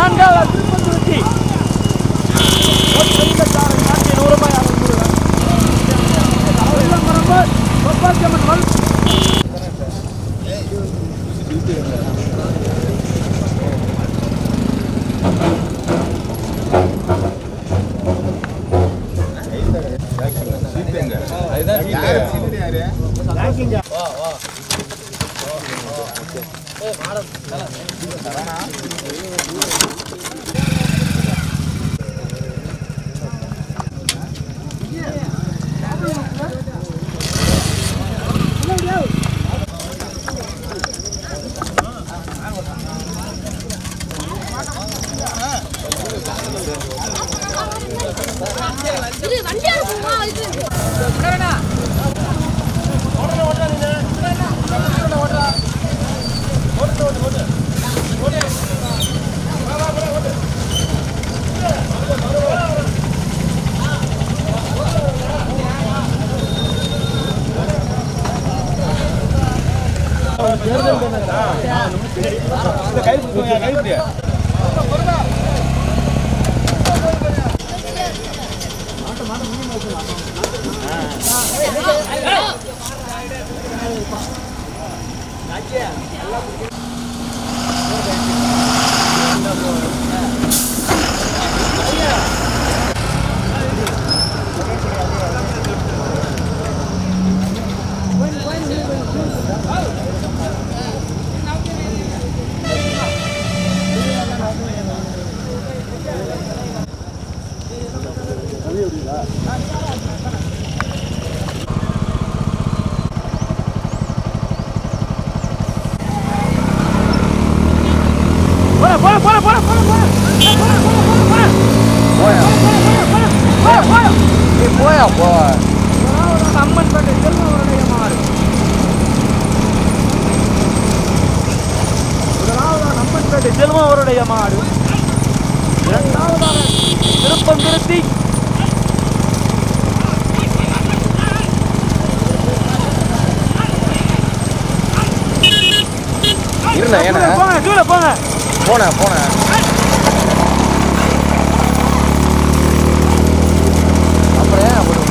நான்காவது திருப்பந்துருத்தி ஒற்றைக்காரன் நாட்டிய நூறுமாய் அவன் முருகன் வெள்ளம் பரம்பு கொப்பாத்தியம்மன் மல் இது வண்டியா இருக்குமா இது போட போட போட போட போட போட நீ போயா போ அம்மன் பேட்டை செல்வனுடைய மாடு முதலாவதாக அம்மன் பேட்டை செல்வம் அவருடைய மாடு இரண்டாவதாக திருப்பம் திருத்தி இருண்ணா ஏண்ணா போங்க கீழே போங்க போனேன் போனேன் அப்புறம் ஏன் அப்படி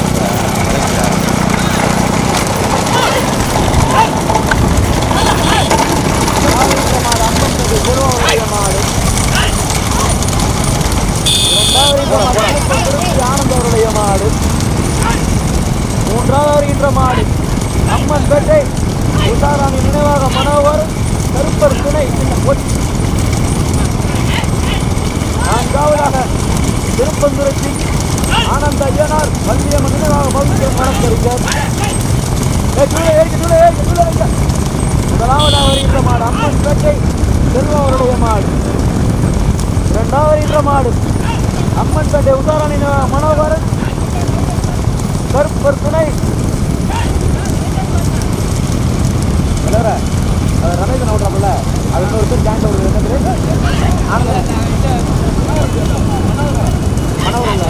ஆனந்தவருடைய மாடு மூன்றாவது வருகின்ற மாடு அம்மன் பேட்டை உஷாராணி நினைவாக மனோகர் கருப்பர் துணை ஒட்- நான்காவதாக திருப்பந்துரட்சி ஆனந்த ஐயனார் வந்தியம்மன் நினைவாக பவித்திரம் வழக்கறிஞர் ஏய், கீழே ஏறிக்க, கீழே ஏறிக்க, கீழே ஏறிக்க. முதலாவதாக வருகின்ற மாடு அம்மன் பேட்டை செல்வம் அவருடைய மாடு இரண்டாவது வருகின்ற மாடு அம்மன் பேட்டை உதாரணி மனோகரன் கருப்பர் துணை தலைவர அது ரமேஷன் ஓட்டுறாப்புல அது இன்னொரு பேர் ஜாயிண்ட் ஓடுது என்ன பேரு ஆனந்த மனோகரன் இல்ல.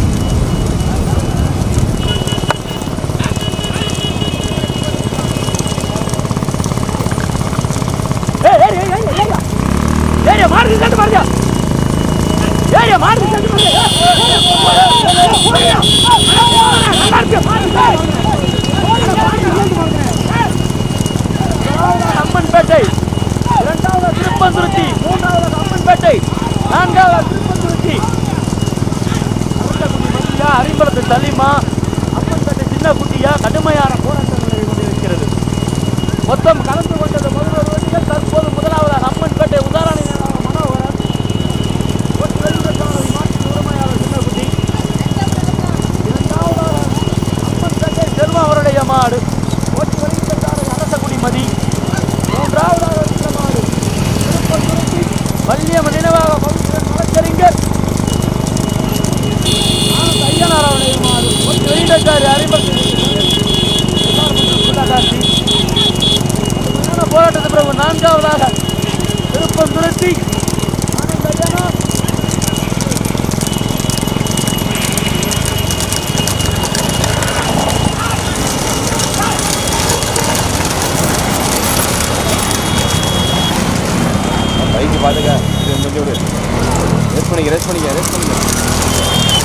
ஏய், ஏய், ஏய், ஏய், ஏய், ஏய். ஏய், மாறுது, சேர்த்து மாறுதியா? ஏய், ஏய், மாறுது, சேர்த்து மாறுதியா? ஏய், ஏய், போடுயா, போடுயா. நல்லா இருக்கு, மாறுது. போடுயா, மாறுது, சேர்த்து மாறுது. ஏய். முதலாவதாக அம்மன்பேட்டை இரண்டாவது திருப்பந்துருத்தி மூன்றாவது அம்மன்பேட்டை நான்காவது திருப்பந்துருத்தி அரசகுடி மதியா அரிம்பலத்து சலிமா அம்மன்பேட்டை சின்ன குட்டியா கடுமையான போராட்டங்களை கொண்டிருக்கிறது மொத்தம் கலந்து கொண்டது பதினோரு வண்டிகள் தற்போது முதலாவதாக அம்மன்பேட்டை உதாரணி மனோகரன் ஒரு வெளிநடப்பாளர் மாற்று உரிமையாளர் சின்னக்குட்டி இரண்டாவதாக அம்மன்பேட்டை செல்வம் அவருடைய மாடு ஓட்டு வெளிநடப்பாளர் அரசகுடி மதி மூன்றாவதாக இருக்கிற மாடு திருப்பந்துருத்தி வள்ளியம்மன் நினைவாக பவித்திரன் வழக்கறிஞர் ஆனந்த் ஐயனார் அவருடைய மாடு ஓட்டு வெளிநடப்பாளர் அறிமுக போராட்டத்திற்கு பிறகு நான்காவதாக திருப்பம் துரத்தி ஆனந்த ஐயனார் பைக்கு பார்த்துக்க கொஞ்சம் கொஞ்சம் விடு ரெஸ்ட் பண்ணிக்க ரெஸ்ட் பண்ணிக்க ரெஸ்ட் பண்ணிக்க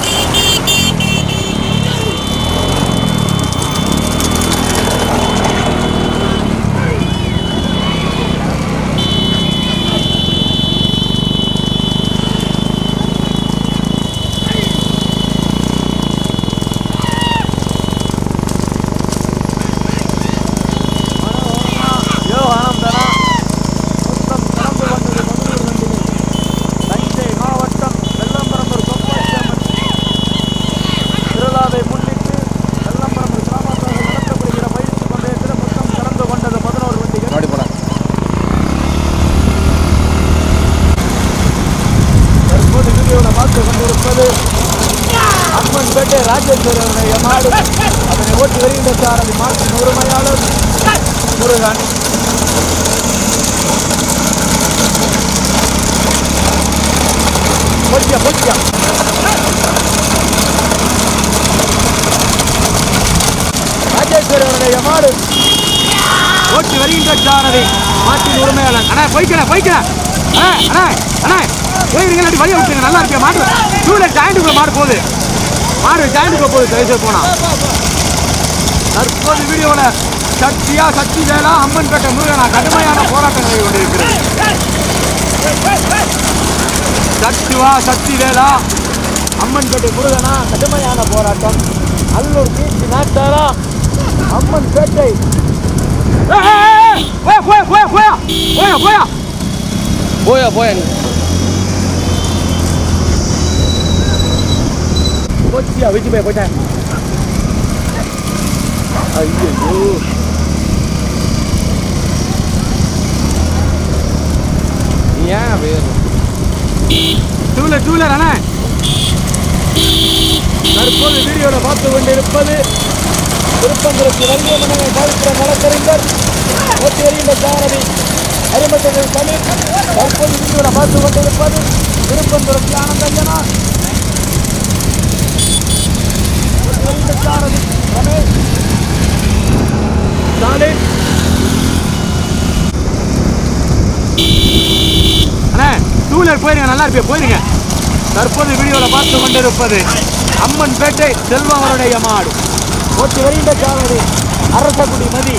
யோகானம் தரா மொத்தம் கிளம்பு வந்தது மதுரை வண்டியில் தஞ்சை மாவட்டம் வெள்ளம்பரம்பூர் கொப்பளியம்மன் திருவிழாவை முன்னிட்டு வெள்ளம்பரம்பூர் கிராமத்தில் நடத்தப்படுகிற பயிற்சி பந்தயத்தில் மொத்தம் கலந்து கொண்டது பதினோரு வண்டிகள் முன்னாடி போனேன் தற்போது வீடியோவில் பார்த்து கொண்டிருப்பது அம்மன்பேட்டை ராஜேஸ்வரனுடைய மாடு அதனை ஓட்டி வருகின்ற சாரதி மாட்டின் உரிமையாளர் முருகன் பொய்யா பொய்யா ராஜேஸ்வரனுடைய மாடு ஓட்டி வருகின்ற சாரதி மாட்டின் உரிமையாளர் அண்ணா போய்க்கிறேன் போய்க்கிறேன் அண்ணா அண்ணா அண்ணா போயிருங்க இல்லாட்டி வழியை விட்டுருங்க நல்லா இருப்பியா மாடு டூ வீலர் ஜாயிண்ட்டுக்குள்ள மாடு போகுது மாடு ஜாயிண்ட்டுக்குள்ள போகுது தயவுசெய்து போனா தற்போது வீடியோவில் சக்தியா சக்தி வேலா அம்மன்பேட்டை முருகனா கடுமையான போராட்டங்களை கொண்டிருக்கிறது சக்திவா சக்தி வேலா அம்மன்பேட்டை முருகனா கடுமையான போராட்டம் அல்லூர் கீர்த்தி நாட்டாரா அம்மன்பேட்டை போயா போயா போயா போயா போயா போயா போயா போயா நீ போச்சியா வீட்டு போய் போயிட்டேன் ஐயோ நீ ஏன் அப்படியே டூ வீலர் டூ வீலர் அண்ணா தற்போது வீடியோவில் பார்த்து கொண்டிருப்பது திருப்பங்களுக்கு வலிய மனதை பாதிக்கிற வழக்கறிஞர் ஓட்டி வருகின்ற சாரதி அரிமட்டங்கள் தமிழ் தற்போது வீடியோவில் பார்த்து கொண்டிருப்பது திருப்பந்துரத்து ஆனந்தஞ்சனா ஓட்டி வருகின்ற சாரதி ரமேஷ் ஸ்டாலின் அண்ணா டூ வீலர் போயிருங்க நல்லா இருப்பியா போயிருங்க தற்போது வீடியோவில் பார்த்து கொண்டிருப்பது அம்மன் பேட்டை செல்வம் அவருடைய மாடு ஓட்டி வருகின்ற சாரதி அரசகுடி மதி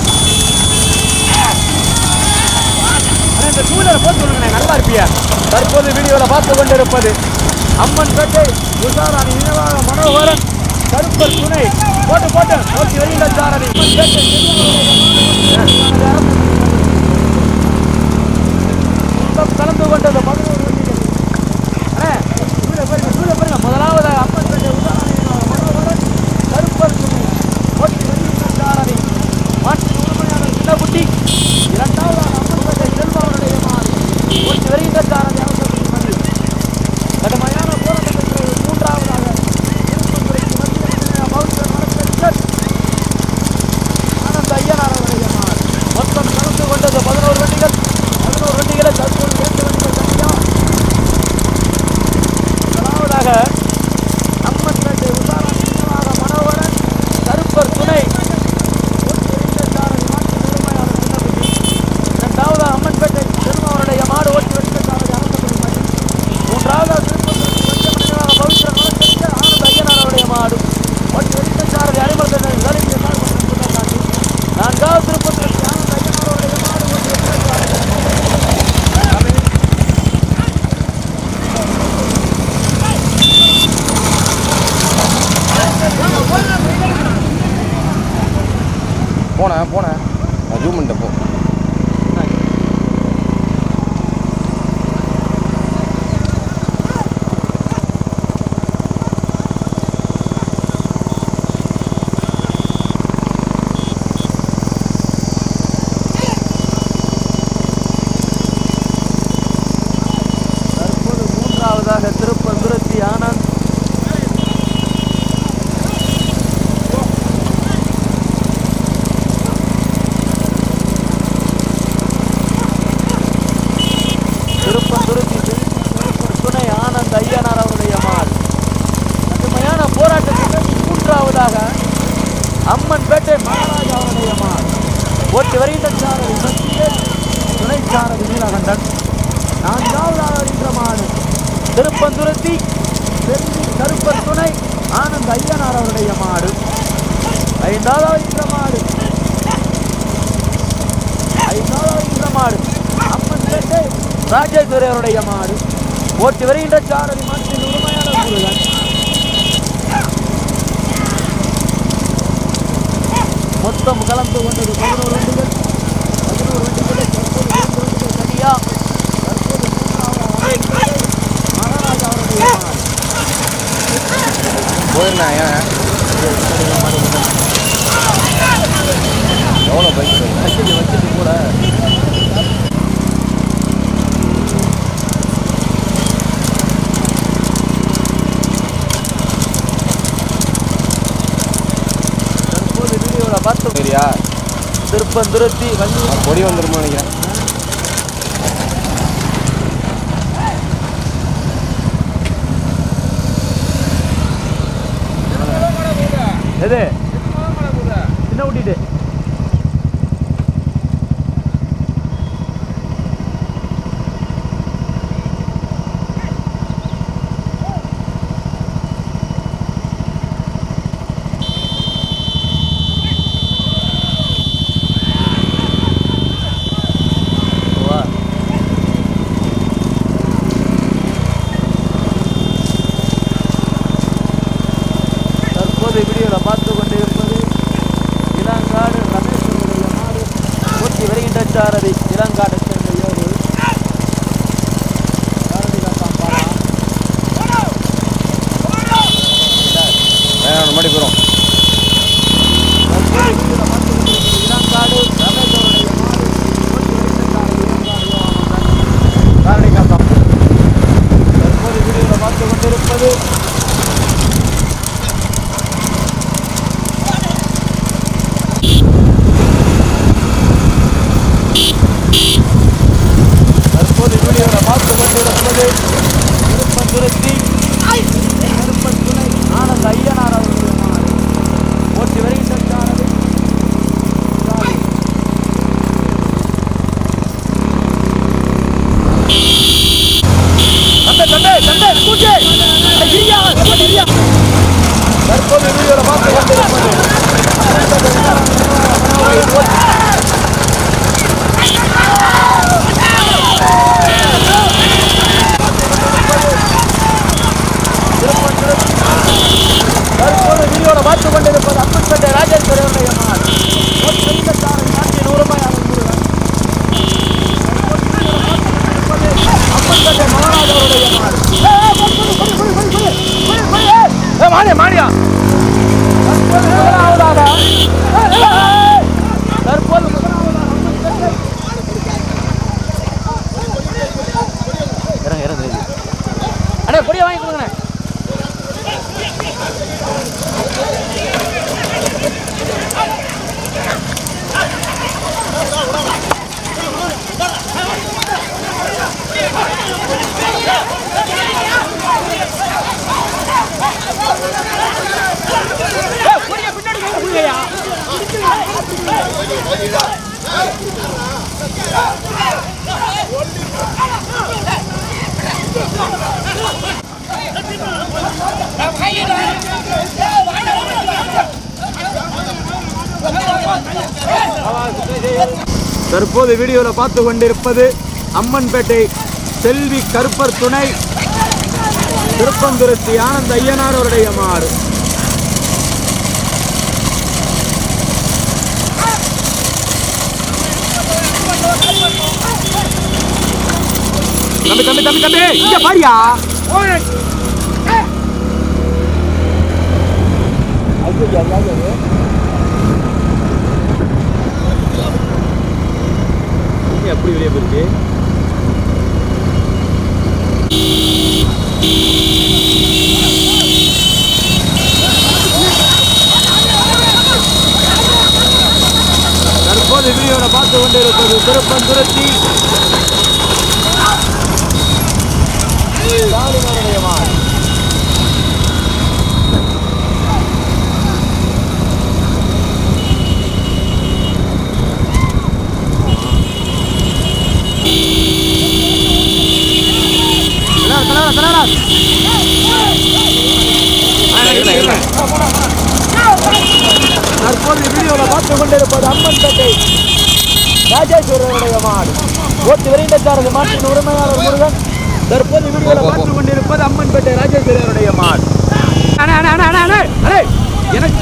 அண்ணா, இந்த டூ வீலரை போட்டு சொல்லுங்க நல்லா இருப்பியா தற்போது வீடியோவில் பார்த்து கொண்டிருப்பது அம்மன் பேட்டை உஷாராணி நினைவாக மனோகரன் கருப்பர் துணை போட்டு போட்டு ஓட்டி வருகின்ற சாரதி அம்மன் பேட்டை செல்வம் அவருடைய மாடு. மொத்தம் கலந்து கொண்டது பதினோரு வண்டிகள் அண்ணே, கீழே பாருங்க, கீழே பாருங்க. முதலாவது அம்மன் பேட்டை உதாரணம் மனோகரன் கருப்பர் துணை ஓட்டி வருகின்ற சாரதி மாட்டின் உரிமையாளர் சின்னக்குட்டி இரண்டாவது அம்மன் பேட்டை செல்வனுடைய மாடு ஓட்டி வருகின்ற சாரதி அரசு மந்திரி கடுமையான போராட்டத்திற்கு பிறகு மூன்றாவதாக திருப்பந்துரைக்கு மத்திய பௌத்த வழக்கறிஞர் ஆனந்த ஐயனார் அவருடைய மாடு மொத்தம் திருப்பந்துரத்தி செல்வி கருப்பர் துணை ஆனந்த் ஐயனார் அவருடைய மாடு ஐந்தாவது இந்த மாடு ஐந்தாவது இந்த மாடு அம்மன் பேட்டை ராஜேஸ்வரி அவருடைய மாடு ஓட்டி வருகின்ற சாரதி மாட்டின் உரிமையான முருகன் மொத்தம் கலந்து கொண்டது பதினோரு வண்டிகள் பதினோரு வண்டிகளை தற்போது இரண்டு வண்டிகள் தனியா தற்போது மூன்றாவது அமைப்பு மகாராஜா அவருடைய மாடு போயிருந்தேன் ஏன் எவ்வளோ பைக் வச்சுட்டு வச்சுட்டு கூட தற்போது வீடியோவில் பார்த்து சரியா திருப்பந்துருத்தி வள்ளி பொடி வந்துருமோ நினைக்கிறேன் எது என்ன ஊட்டிட்டு வா. தற்போது வீடியோவில் பார்த்து கொண்டிருப்பது இளங்காடு ரமேஸ்வருடைய நாடு ஊட்டி வருகின்ற சாரதி இளங்காடு சேர்ந்த யோகு சாரதி காப்பான் பாரா. வேணாம் முன்னாடி போகிறோம் தற்போது வீடியோவில் பார்த்து கொண்டிருப்பது இளங்காடு ரமேஸ்வருடைய நாடு ஊட்டி வருகின்ற சாரதி இளங்காடு யோகானந்தன். சாரதி காப்பான் தற்போது வீடியோவில் பார்த்து கொண்டிருப்பது தற்போது வீடியோவில் பார்த்து கொண்டிருப்பது திருப்பந்துருத்தி திருப்பத்துணை ஆனந்த் ஐயனார் அவர்களுடைய மாடு ஓட்டி வருகின்ற சாரதி சாரதி. தம்பி, தம்பி, தம்பி, ஸ்கூட்டி. ஐயா, இரியா, ஸ்கூட்டி, இரியா. தற்போது வீடியோவில் பார்த்து கொண்டிருப்பது தற்போது வீடியோவில் பார்த்து கொண்டிருப்பது அம்மன்பேட்டை ராஜேஸ்வரி அவருடைய மாடு ஒரு பெரிய சாரதி நாட்டின் உரிமையான முருகன் அம்மன்பேட்டை மகராஜ் அவருடைய மாடு ஏ மாடியா மாடியா தற்போது முதலாவதாக தற்போது முதலாவதாக அம்மன்பேட்டை இறங்க இறங்க அண்ணே பொடியை வாங்கி கொடுங்கண்ணே தற்போது வீடியோவில் பார்த்து கொண்டிருப்பது அம்மன்பேட்டை செல்வி கருப்பர் துணை திருப்பந்துருத்தி ஆனந்த் ஐயனார் அவருடைய மாடு தம்பி தம்பி தம்பி தம்பி இங்க பாரியா எப்படி வெளியே போயிருக்கு தற்போது வீடியோவில் பார்த்து கொண்டிருப்பது திருப்பந்துரத்தி ஸ்டாலினுடைய மாடு தலைவர் தலைவர் தலைவர் வீடியோவில் பார்த்து கொண்டிருப்பது அம்மன் பேட்டை ராஜேஸ்வரருடைய மாடு ஓட்டு விரைந்த சாரதி மாட்டின் உரிமையாளர் முருகன் தற்போது வீடியோவில் பார்த்து கொண்டிருப்பது அம்மன் பேட்டை ராஜேஸ்வரருடைய மாடு அண்ணே அண்ணே அண்ணே அண்ணே அண்ணே அண்ணே எனக்கு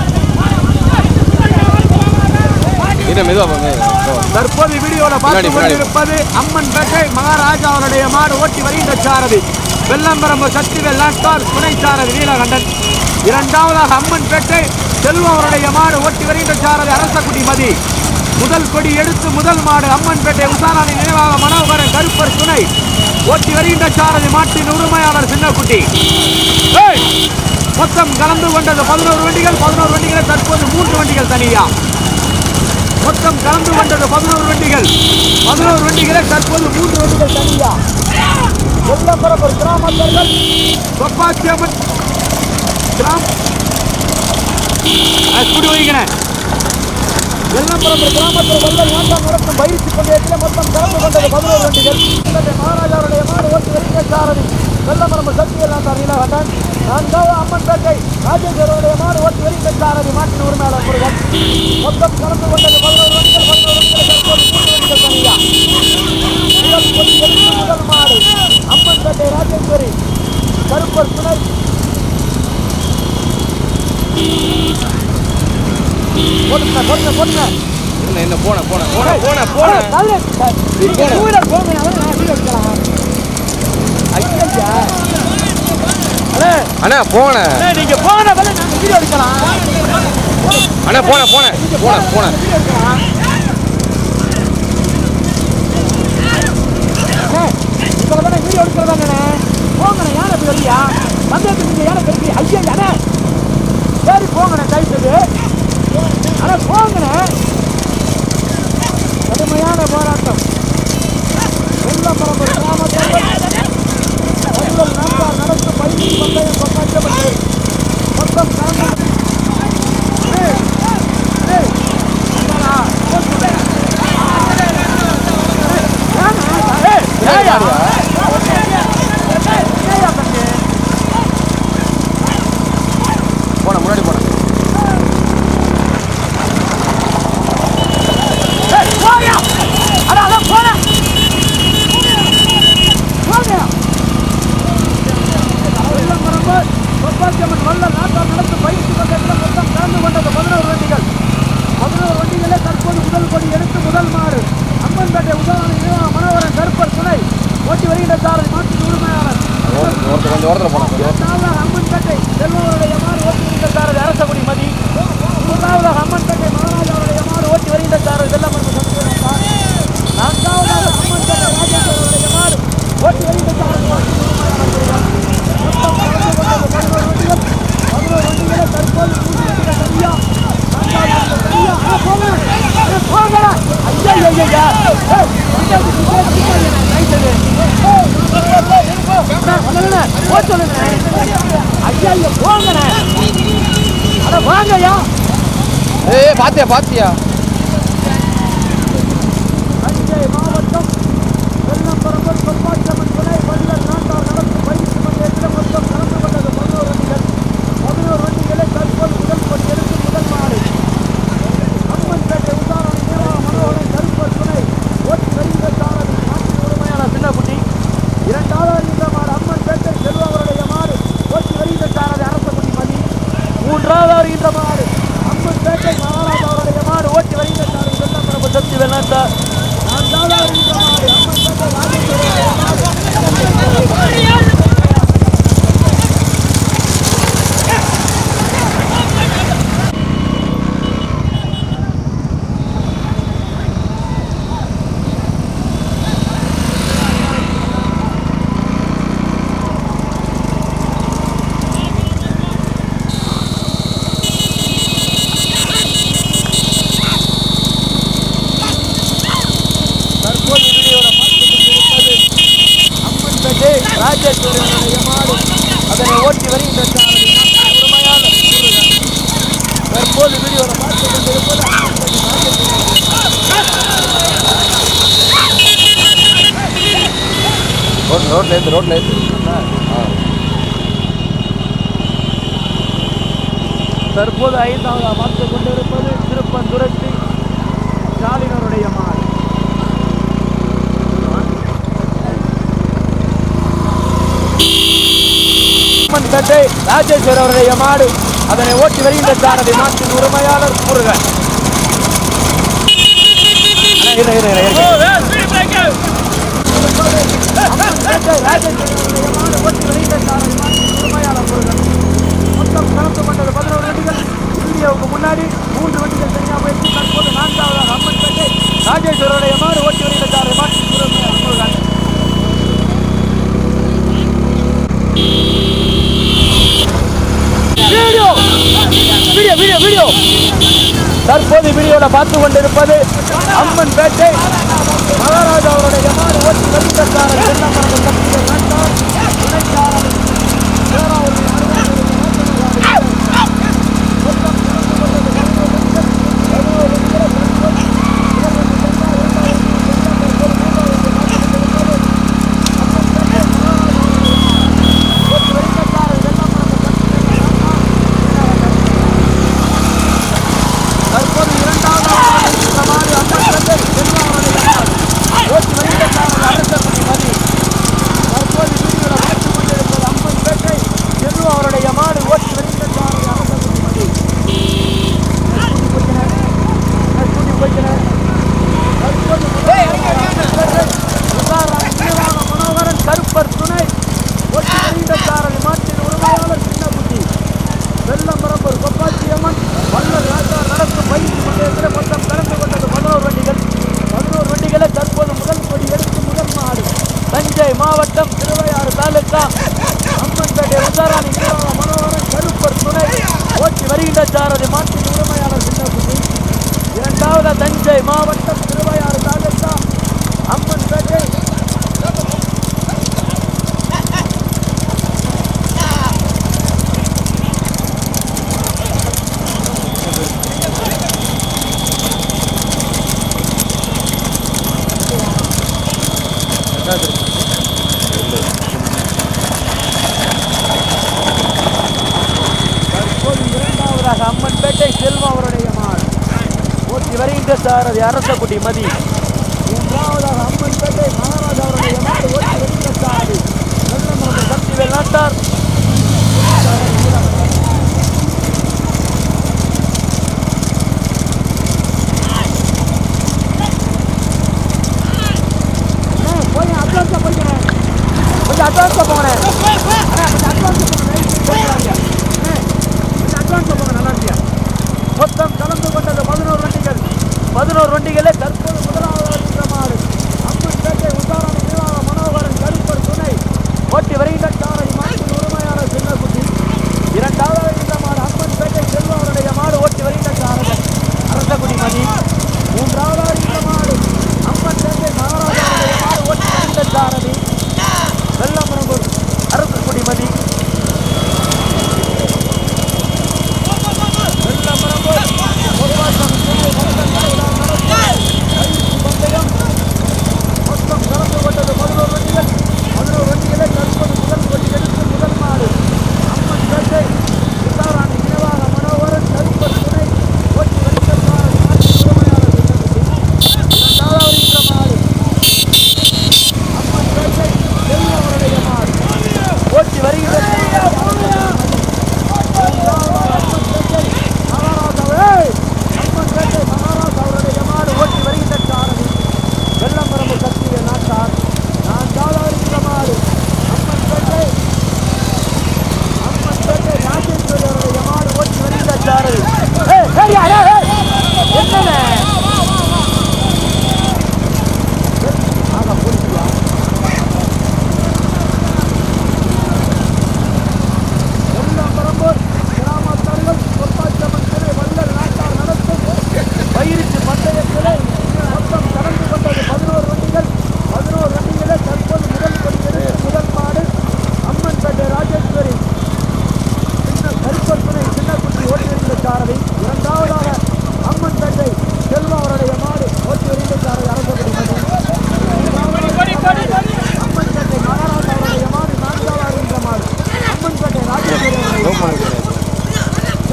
இன்னும் மெதுவா போங்க மெதுவா. தற்போது வீடியோவில் பார்த்து பின்னாடி, பின்னாடி. கொண்டிருப்பது அம்மன் பேட்டை மகாராஜா அவருடைய மாடு ஓட்டி வருகின்ற சாரதி வெள்ளம்பரம்பு சக்திவேல் நாட்டார் துணை சாரதி நீலகண்டன் இரண்டாவதாக அம்மன் பேட்டை செல்வம் அவருடைய மாடு ஓட்டி வருகின்ற சாரதி அரசக்குடி மதி முதல் கொடி எடுத்து முதல் மாடு அம்மன் பேட்டை உசாராணி நினைவாக மனோகரன் கருப்பர் துணை ஓட்டி வருகின்ற சாரதி மாட்டின் உரிமையாளர் சின்னக்குட்டி ஏய்! மொத்தம் கலந்து கொண்டது பதினோரு வண்டிகள் பதினோரு வண்டிகளை தற்போது மூன்று வண்டிகள் தனியா மொத்தம் கலந்து கொண்டது பதினோரு வண்டிகள் பதினோரு வண்டிகளை தற்போது மூன்று வண்டிகள் தனியா கொல்லம்பரப்பூர் கிராமத்தர்கள் சொப்பாச்சியம்மன் கிராம் குடி வைக்கிறேன் வெள்ளம்பரப்பூர் கிராமத்தில் வல்லல் நாட்டம் நடத்தும் பயிற்சி பந்தயத்தில் மொத்தம் கலந்து கொண்டது பதினோரு வண்டிகள் இன்றைய மகாராஜாவுடைய மாடு ஓட்டு வெளியே சாரதி வெள்ளம்பரம்பு சக்தியில் நாட்டார் நீலகண்டன் நான்காவது அம்மன்பேட்டை ராஜேஸ்வரருடைய மாடு ஓட்டு வெளியே சாரதி மாட்டின் உரிமையாளர் முருகன் மொத்தம் கலந்து கொண்டது பதினோரு வண்டிகள் பதினோரு வண்டிகள் தற்போது மூன்று வண்டிகள் தனியா முதல் கொடி எடுத்து முதல் மாடு அம்மன்பேட்டை ராஜேஸ்வரி கருப்பர் துணை போட்டுங்க போட்டுங்க போட்டுங்க என்ன என்ன போன போன போன போன போன அண்ணா போன நீங்க போன வேலை நாங்க வீடியோ எடுக்கலாம் அண்ணா போன போன போன போன இப்ப வீடியோ எடுக்கிறதாங்கண்ணே போங்கண்ணே யானை பெரியா பந்தயத்துக்கு நீங்க யானை பெரிய ஐயா யானை சரி போங்கண்ணே கைத்தது அட போங்கண்ணே கடுமையான போராட்டம் வெள்ளப்பரம்பு கிராமத்தில் வள்ளல் நாட்டார் நடத்தும் பயிற்சி பந்தயம் கொண்டாடப்பட்டு மொத்தம் கலந்து ஏய், ஏய், என்னடா, போச்சுடா. ஏன்னா, ஏய், ஏய்யா. ஏய்யா தம்பி. போன முன்னாடி போன ஏய், போயா. அட, அதான் போடா. போங்கயா. வெள்ளம்பரம்பு, கொப்பாச்சியம்மன் வள்ளல் நாட்டார் நடத்தும் பயிற்சி பந்தயத்தில் மொத்தம் கலந்து கொண்டது பதினோரு வண்டிகள் பதினோரு வண்டிகளே தற்போது முதல் கொடி எடுத்து முதல் மாடு அம்மன்பேட்டை உதவான மனோகரன் கருப்பர் துணை ஓட்டி வருகின்ற சாரதி மாட்டு உரிமையாளர் ஒருத்தர் ஒருத்தர் கொஞ்சம் ஓரத்தில் போன கொஞ்சம் ஓரத்துல. இரண்டாவதாக அம்மன்பேட்டை செல்வருடைய மாடு ஓட்டி வருகின்ற சாரதி அரசகுடி மதி மூன்றாவதாக அம்மன்பேட்டை மகாராஜாவுடைய மாடு ஓட்டி வருகின்ற சாரதி வெள்ளமரம்பு சத்தியநாதா நான்காவதாக அம்மன்பேட்டை ராஜேஸ்வரருடைய மாடு ஓட்டி வருகின்ற சாரதி மாட்டு உரிமையாளர் மொத்தம் கலந்து கொண்டது பதினோரு வண்டிகள் பதினோரு வண்டிகளை தற்போது மூன்று வண்டிகள் சரியா நான்காவது வண்டிகள் சரியா ஆ, போங்க அட, போங்கடா ஐயா ஐயா ஐயா ஏய், பஞ்சாயத்து சிக்கல், சிக்கல், ரைட்டது. ஏய், அண்ணா, அண்ணா, போ சொல்லுங்க ஐயா ஐயா போங்கண்ணே அட வாங்கய்யா ஏய் ஏய், பாத்தியா பாத்தியா தஞ்சை மாவட்டம் வெள்ளம்பரம்பு சொப்பாச்சம்மன் துணை வள்ளல் நாட்டார் நடத்தும் பயிற்சி மண்டலத்தில் மொத்தம் கலந்து கொண்டது பதினோரு வண்டிகள் பதினோரு வண்டிகளை தற்போது முதல் கொடி எடுத்து முதல் மாடு அம்மன்பேட்டை உதாரணி நேரா மனோகரன் கருப்பர் துணை ஓட்டி வருகின்ற சாரதி நாட்டின் உரிமையாளர் சின்னக்குட்டி இரண்டாவது இந்த மாடு அம்மன்பேட்டை செல்வம் அவருடைய மாடு ஓட்டி வருகின்ற சாரதி அரசக்குட்டி மதி மூன்றாவது வருகின்ற மாடு அம்மன்பேட்டை மகாராஜா அவருடைய மாடு ஓட்டி வருகின்ற சாரதி வெள்ளம்பரம்பு சக்தி வெள்ளாட்டார் நான்காவது வருகின்ற மாடு அம்மன்பேட்டை ராஜேஸ்வரருடைய மாடு தற்போது வீடியோவில் பார்த்துக் கொண்டிருப்பது அம்மன்பேட்டை ராஜேஸ்வரனுடைய மாடு அதனை ஓட்டி வருகின்ற சாரதி நாட்டின் உரிமையாளர் முருகன். தற்போது வீடியோவில் பார்த்துக் கொண்டிருப்பது அம்மன்பேட்டை ராஜேஸ்வரனுடைய ரோட் ரோட்ல ஏத்து ரோட்ல ஏத்து ஆ தற்போது ஐந்தாவது பார்த்து கொண்டிருப்பது திருப்பந்துரத்தி ஸ்டாலினருடைய மாடு பேட்டை ராஜேஸ்வர் அவருடைய மாடு அதனை ஓட்டி வருகின்ற சாரதி மாட்டின் உரிமையாளர் முருகன் இரு, இரு, இரு, இரு. பேட்டை ராஜேஸ்வர் அவருடைய மாடு ஓட்டி வருகின்ற சாரதி மாட்டின் உரிமையாளர் முருகன் மொத்தம் கலந்து கொண்டது பதினோரு வண்டிகள் வீடியோவுக்கு முன்னாடி மூன்று வண்டிகள் தனியாக போயிட்டு தற்போது நான்காவதாக அம்மன் பேட்டை ராஜேஸ்வருடைய மாடு ஓட்டி வருகின்ற சாரதி மாட்டின் உரிமையாளர் Murugan video video video video தற்போது வீடியோல பார்த்து கொண்டிருப்பது அம்மன் பேட்டை மகாராஜா அவருடைய மாடு ஓட்டி வருகின்றார் செல்லமரங்கள் தப்பிய வேண்டாம் துணைக்காரர் பேராவூர் தற்போது இரண்டாவது இந்த மாடு அம்மன் பேட்டை செல்லமரங்கள் ஓட்டி வருகின்றார் அரசர் மதி தற்போது வீடியோல பார்த்து கொண்டிருப்பது அம்மன் பேட்டை செல்வ அவருடைய மாடு ஓட்டி வருகின்றார் அரசர் மதி கூட்டி போய்க்கிறேன் தற்போது மனோகரன் கருப்பர் துணை ஓட்டி வருகின்றார் மாட்டின் உரிமையாளர் சின்னபுத்தி வெள்ளம்பரம்பூர் கொப்பாச்சியம்மன் வல்லர் ராஜா நடக்கும் பயிற்சி மண்டலத்தில் மொத்தம் கலந்து கொண்டது பதினோரு வண்டிகள் பதினோரு வண்டிகளை தற்போது முதல் கொடி எடுத்து முதல் மாடு தஞ்சை மாவட்டம் திருவையாறு தாலுகா அம்மன்பேட்டை உதாராணி நிர்வாக மனோகரன் கருப்பர் துணை ஓட்டி வருகின்ற சாரதி மாட்டின் உரிமையாளர் சின்னபுத்தி இரண்டாவது தஞ்சை மாவட்டம் திருவையாறு தாலுகா அம்மன்பேட்டை தற்போது இரண்டாவதாக அம்மன்பேட்டை செல்வம் அவருடைய மாடு ஓட்டி வருகின்ற சாரதி அரசக்குடி மதி மூன்றாவதாக அம்மன்பேட்டை மகாராஜா அவருடைய மாடு ஓட்டி வருகின்ற சாரதி வெள்ளமரத்து சக்தி வெள்ளாட்டார் அண்ணே, போய் அட்வான்ஸா போய்க்கிறேன் கொஞ்சம் அட்வான்ஸா போங்கண்ணே அண்ணே, கொஞ்சம் அட்வான்ஸா போங்கண்ணே போய்க்கிறாங்க அண்ணே, கொஞ்சம் அட்வான்ஸா போங்க நல்லா இருக்கியா மொத்தம் கலந்து கொண்டது பதினோரு வண்டிகள் பதினோரு வண்டிகளே தற்போது முதலாவது வருகின்ற மாடு அம்மன் பேட்டை உதாரண நிர்வாக மனோகரன் கருப்பர் துணை ஓட்டி வருகின்ற சாரதி மாட்டின் உரிமையாளர் சின்னக்குட்டி இரண்டாவது வருகின்ற மாடு அம்மன் பேட்டை செல்வருடைய மாடு ஓட்டி வருகின்ற சாரதி அரசகுடி மதி மூன்றாவது வருகின்ற மாடு அம்மன் பேட்டை மகாராஜாவுடைய மாடு ஓட்டி வருகின்ற சாரதி வெள்ளமரம்பூர் அரசகுடி மதி வெள்ளமரம்பூர் பொதுவாக்கம் பந்தயம் மொத்தம் கலந்து கொண்டது பதினோரு வண்டிகள் பதினோரு வண்டிகளை தற்போது முதல் கொடி எடுத்து முதல் மாடு அம்மன் பேட்டை உத்தாராணி நினைவாக மனோகரன் கருப்பர் துணை ஓட்டி வருகின்ற மாடு மாட்டு உரிமையாளர் இரண்டாவது வருகின்ற மாடு அம்மன் பேட்டை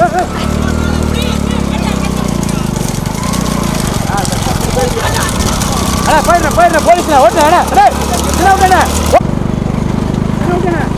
அண்ணா போயிடுறேன் போயிடுறேன் போலீஸ்ல ஓட்டுறேன் அண்ணா அண்ணா என்ன ஓட்டுறேன் என்ன ஓட்டுறேன்